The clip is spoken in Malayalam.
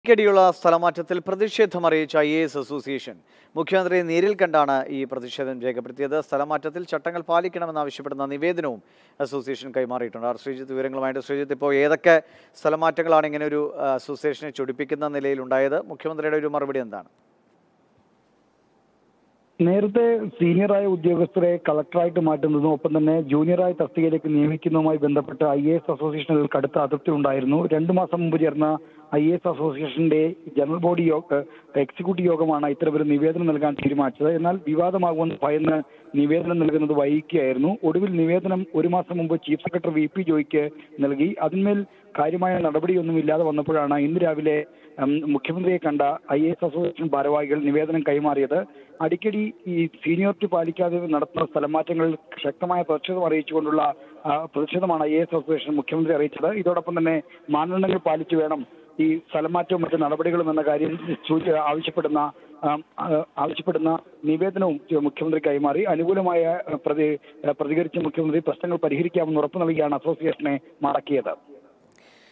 ക്കടിയുള്ള സ്ഥലമാറ്റത്തിൽ പ്രതിഷേധം അറിയിച്ച ഐ എ എസ് അസോസിയേഷൻ മുഖ്യമന്ത്രിയെ നേരിൽ കണ്ടാണ് ഈ പ്രതിഷേധം രേഖപ്പെടുത്തിയത് സ്ഥലമാറ്റത്തിൽ ചട്ടങ്ങൾ പാലിക്കണമെന്നാവശ്യപ്പെടുന്ന നിവേദനവും അസോസിയേഷൻ കൈമാറിയിട്ടുണ്ട് ആർ ശ്രീജിത്ത് വിവരങ്ങളുമായിട്ട് ശ്രീജിത്ത് ഇപ്പോൾ ഏതൊക്കെ സ്ഥലമാറ്റങ്ങളാണ് ഇങ്ങനെ ഒരു ആ, അസോസിയേഷനെ ചൊടിപ്പിക്കുന്ന നിലയിലുണ്ടായത് മുഖ്യമന്ത്രിയുടെ ഒരു മറുപടി എന്താണ് നേരത്തെ സീനിയറായ ഉദ്യോഗസ്ഥരെ കളക്ടറായിട്ട് മാറ്റുന്നതും ഒപ്പം തന്നെ ജൂനിയറായ തസ്തികയിലേക്ക് നിയമിക്കുന്നതുമായി ബന്ധപ്പെട്ട് ഐ എ എസ് അസോസിയേഷനുകൾ കടുത്ത അതൃപ്തി ഉണ്ടായിരുന്നു രണ്ടു മാസം മുമ്പ് ചേർന്ന ഐ എ എസ് അസോസിയേഷന്റെ ജനറൽ ബോഡി യോഗ എക്സിക്യൂട്ടീവ് യോഗമാണ് ഇത്തരമൊരു നിവേദനം നൽകാൻ തീരുമാനിച്ചത് എന്നാൽ വിവാദമാകുമെന്ന് ഭയന്ന് നിവേദനം നൽകുന്നത് വൈകിക്കുകയായിരുന്നു ഒടുവിൽ നിവേദനം ഒരു മാസം മുമ്പ് ചീഫ് സെക്രട്ടറി വി പി ജോയിക്ക് നൽകി അതിന്മേൽ കാര്യമായ നടപടിയൊന്നും ഇല്ലാതെ വന്നപ്പോഴാണ് ഇന്ന് രാവിലെ ഉം, മുഖ്യമന്ത്രിയെ കണ്ട ഐ എ എസ് അസോസിയേഷൻ ഭാരവാഹികൾ നിവേദനം കൈമാറിയത് അടിക്കടി ഈ സീനിയോറിറ്റി പാലിക്കാതെ നടത്തുന്ന സ്ഥലമാറ്റങ്ങൾ ശക്തമായ പ്രതിഷേധം അറിയിച്ചുകൊണ്ടുള്ള ആ, പ്രതിഷേധമാണ് ഐ എ എസ് അസോസിയേഷൻ മുഖ്യമന്ത്രി അറിയിച്ചത് ഇതോടൊപ്പം തന്നെ മാനദണ്ഡങ്ങൾ പാലിച്ചു വേണം ഈ സ്ഥലമാറ്റവും മറ്റ് നടപടികളും എന്ന കാര്യം സൂചി ആവശ്യപ്പെടുന്ന ആം, ആ, ആവശ്യപ്പെടുന്ന നിവേദനവും മുഖ്യമന്ത്രി കൈമാറി അനുകൂലമായ ആ, പ്രതി ആ, പ്രതികരിച്ച മുഖ്യമന്ത്രി പ്രശ്നങ്ങൾ പരിഹരിക്കാമെന്ന് ഉറപ്പു നൽകിയാണ് അസോസിയേഷനെ മടക്കിയത്